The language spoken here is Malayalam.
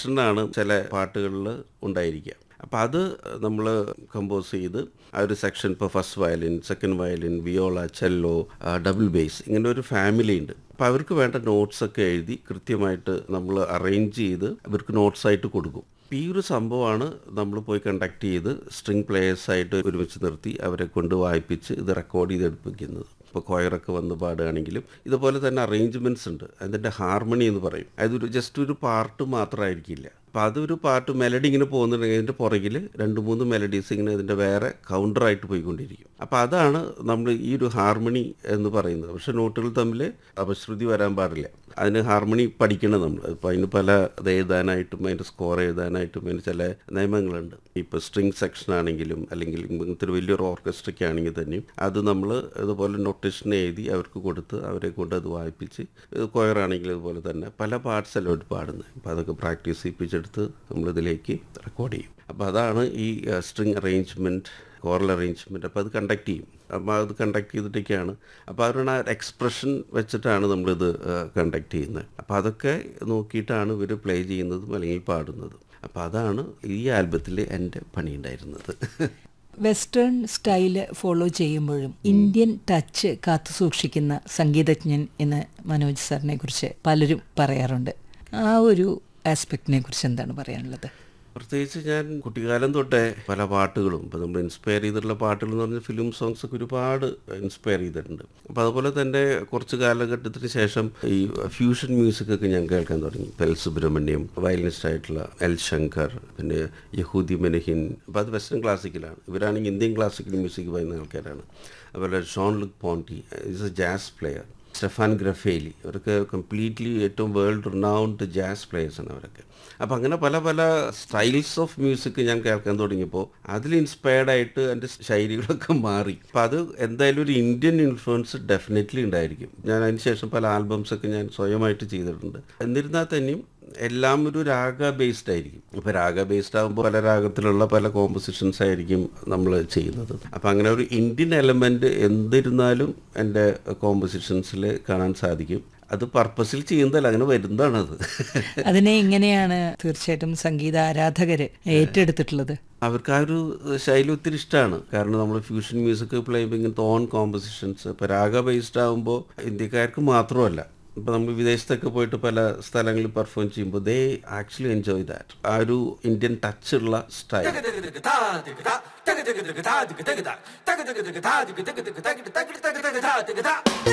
സെക്ഷനാണ് ചില പാട്ടുകളിൽ ഉണ്ടായിരിക്കുക അപ്പോൾ അത് നമ്മൾ കമ്പോസ് ചെയ്ത് ആ ഒരു സെക്ഷൻ ഇപ്പോൾ first violin second violin viola cello double bass ഇങ്ങനെ ഒരു ഫാമിലി ഉണ്ട് അപ്പോൾ അവർക്ക് വേണ്ട നോട്ട്സ് ഒക്കെ എഴുതി കൃത്യമായിട്ട് നമ്മൾ അറേഞ്ച് ചെയ്ത് അവർക്ക് നോട്ട്സ് ആയിട്ട് കൊടുക്കും ഈ ഒരു സംഭവമാണ് നമ്മൾ പോയി കണ്ടക്ട് ചെയ്ത് സ്ട്രിങ് പ്ലേയേഴ്സായിട്ട് ഒരുമിച്ച് നിർത്തി അവരെ കൊണ്ട് വായിപ്പിച്ച് ഇത് റെക്കോർഡ് ചെയ്തെടുപ്പിക്കുന്നത് ഇപ്പോൾ കൊയറൊക്കെ വന്ന് പാടുകയാണെങ്കിലും ഇതുപോലെ തന്നെ അറേഞ്ച്മെൻറ്റ്സ് ഉണ്ട് അതിൻ്റെ ഹാർമണി എന്ന് പറയും അതൊരു ജസ്റ്റ് ഒരു പാർട്ട് മാത്രമായിരിക്കില്ല അപ്പോൾ അതൊരു പാട്ട് മെലഡി ഇങ്ങനെ പോകുന്നുണ്ടെങ്കിൽ അതിൻ്റെ പുറകിൽ രണ്ട് മൂന്ന് മെലഡീസ് ഇങ്ങനെ ഇതിൻ്റെ വേറെ കൗണ്ടറായിട്ട് പോയിക്കൊണ്ടിരിക്കും അപ്പോൾ അതാണ് നമ്മൾ ഈ ഒരു ഹാർമണി എന്ന് പറയുന്നത് പക്ഷെ നോട്ടുകൾ തമ്മിൽ അപശ്രുതി വരാൻ പാടില്ല അതിന് ഹാർമണി പഠിക്കണം നമ്മൾ ഇപ്പോൾ അതിന് പല ഇത് എഴുതാനായിട്ടും അതിൻ്റെ സ്കോർ എഴുതാനായിട്ടും അതിന് ചില നിയമങ്ങളുണ്ട് ഇപ്പോൾ സ്ട്രിങ് സെക്ഷൻ ആണെങ്കിലും അല്ലെങ്കിൽ ഇങ്ങനത്തെ ഒരു വലിയൊരു ഓർക്കസ്ട്രയ്ക്ക് ആണെങ്കിൽ തന്നെയും അത് നമ്മൾ ഇതുപോലെ നൊട്ടേഷൻ എഴുതി അവർക്ക് കൊടുത്ത് അവരെ കൊണ്ട് അത് വായിപ്പിച്ച് കൊയർ ആണെങ്കിൽ ഇതുപോലെ തന്നെ പല പാർട്സ് എല്ലാം അവർ പാടുന്നത് അപ്പോൾ അതൊക്കെ പ്രാക്ടീസ് ചെയ്യിപ്പിച്ചെടുത്ത് നമ്മളിതിലേക്ക് റെക്കോർഡ് ചെയ്യും അപ്പോൾ അതാണ് ഈ സ്ട്രിങ് അറേഞ്ച്മെൻറ്റ് കോറൽ അറേഞ്ച്മെൻറ്റ് അപ്പോൾ അത് കണ്ടക്ട് ചെയ്യും അപ്പോൾ അത് കണ്ടക്ട് ചെയ്തിട്ടൊക്കെയാണ് അപ്പോൾ അവരുടെ ആ എക്സ്പ്രഷൻ വെച്ചിട്ടാണ് നമ്മളിത് കണ്ടക്ട് ചെയ്യുന്നത് അപ്പോൾ അതൊക്കെ നോക്കിയിട്ടാണ് ഇവർ പ്ലേ ചെയ്യുന്നതും അല്ലെങ്കിൽ പാടുന്നതും അപ്പോൾ അതാണ് ഈ ആൽബത്തിൽ എൻ്റെ പണിയുണ്ടായിരുന്നത് വെസ്റ്റേൺ സ്റ്റൈല് ഫോളോ ചെയ്യുമ്പോഴും ഇന്ത്യൻ ടച്ച് കാത്തു സൂക്ഷിക്കുന്ന സംഗീതജ്ഞൻ എന്ന് മനോജ് സാറിനെ കുറിച്ച് പലരും പറയാറുണ്ട് ആ ഒരു ആസ്പെക്റ്റിനെ കുറിച്ച് എന്താണ് പറയാനുള്ളത് പ്രത്യേകിച്ച് ഞാൻ കുട്ടിക്കാലം തൊട്ടേ പല പാട്ടുകളും ഇപ്പോൾ നമ്മൾ ഇൻസ്പയർ ചെയ്തിട്ടുള്ള പാട്ടുകൾ എന്ന് പറഞ്ഞാൽ ഫിലിം സോങ്സ് ഒക്കെ ഒരുപാട് ഇൻസ്പയർ ചെയ്തിട്ടുണ്ട് അപ്പോൾ അതുപോലെ തന്നെ കുറച്ച് കാലഘട്ടത്തിന് ശേഷം ഈ ഫ്യൂഷൻ മ്യൂസിക് ഒക്കെ ഞാൻ കേൾക്കാൻ തുടങ്ങി പെൽ സുബ്രഹ്മണ്യം വയലിനിസ്റ്റ് ആയിട്ടുള്ള എൽ ശങ്കർ പിന്നെ യഹൂദി മെനഹിൻ അപ്പോൾ അത് വെസ്റ്റേൺ ക്ലാസിക്കലാണ് ഇവരാണെങ്കിൽ ഇന്ത്യൻ ക്ലാസിക്കൽ മ്യൂസിക് പറയുന്ന ആൾക്കാരാണ് അതുപോലെ Jean Luc Ponty is a jazz player Stephane Grappelli അവരൊക്കെ കംപ്ലീറ്റ്ലി ഏറ്റവും വേൾഡ് റിനൗണ്ട് ജാസ് പ്ലേയേഴ്സാണ് അവരൊക്കെ അപ്പോൾ അങ്ങനെ പല പല സ്റ്റൈൽസ് ഓഫ് മ്യൂസിക് ഞാൻ കേൾക്കാൻ തുടങ്ങിയപ്പോൾ അതിൽ ഇൻസ്പയർഡ് ആയിട്ട് എൻ്റെ ശൈലികളൊക്കെ മാറി അപ്പോൾ അത് എന്തായാലും ഒരു ഇന്ത്യൻ ഇൻഫ്ലുവൻസ് ഡെഫിനറ്റ്ലി ഉണ്ടായിരിക്കും ഞാൻ അതിന് ശേഷം പല ആൽബംസൊക്കെ ഞാൻ സ്വയമായിട്ട് ചെയ്തിട്ടുണ്ട് എന്നിരുന്നാൽ തന്നെയും എല്ലാം ഒരു രാഗ ബേസ്ഡ് ആയിരിക്കും ഇപ്പോൾ രാഗ ബേസ്ഡ് ആകുമ്പോൾ പല രാഗത്തിലുള്ള പല കോമ്പോസിഷൻസ് ആയിരിക്കും നമ്മൾ ചെയ്യുന്നത് അപ്പോൾ അങ്ങനെ ഒരു ഇന്ത്യൻ എലമെൻറ്റ് എന്തിരുന്നാലും എൻ്റെ കോമ്പോസിഷൻസിൽ കാണാൻ സാധിക്കും അത് പർപ്പസിൽ ചെയ്യുന്നതല്ല അങ്ങനെ വരുന്നതാണത് അതിനെ ഇങ്ങനെയാണ് തീർച്ചയായിട്ടും സംഗീത ആരാധകര് ഏറ്റെടുത്തിട്ടുള്ളത് അവർക്ക് ആ ഒരു ശൈലി ഒത്തിരി ഇഷ്ടമാണ് കാരണം നമ്മൾ ഫ്യൂഷൻ മ്യൂസിക് പ്ലേ ചെയ്യുമ്പോൾ ഇങ്ങനത്തെ ഓൺ കോമ്പോസിഷൻസ് ഇപ്പോൾ രാഗ ബേസ്ഡ് ആകുമ്പോൾ ഇന്ത്യക്കാർക്ക് മാത്രമല്ല ഇപ്പോൾ നമ്മൾ വിദേശത്തൊക്കെ പോയിട്ട് പല സ്ഥലങ്ങളിൽ പെർഫോം ചെയ്യുമ്പോൾ ദേ ആക്ച്വലി എൻജോയ് ദാറ്റ് ആ ഒരു ഇന്ത്യൻ ടച്ച് ഉള്ള സ്റ്റൈൽ da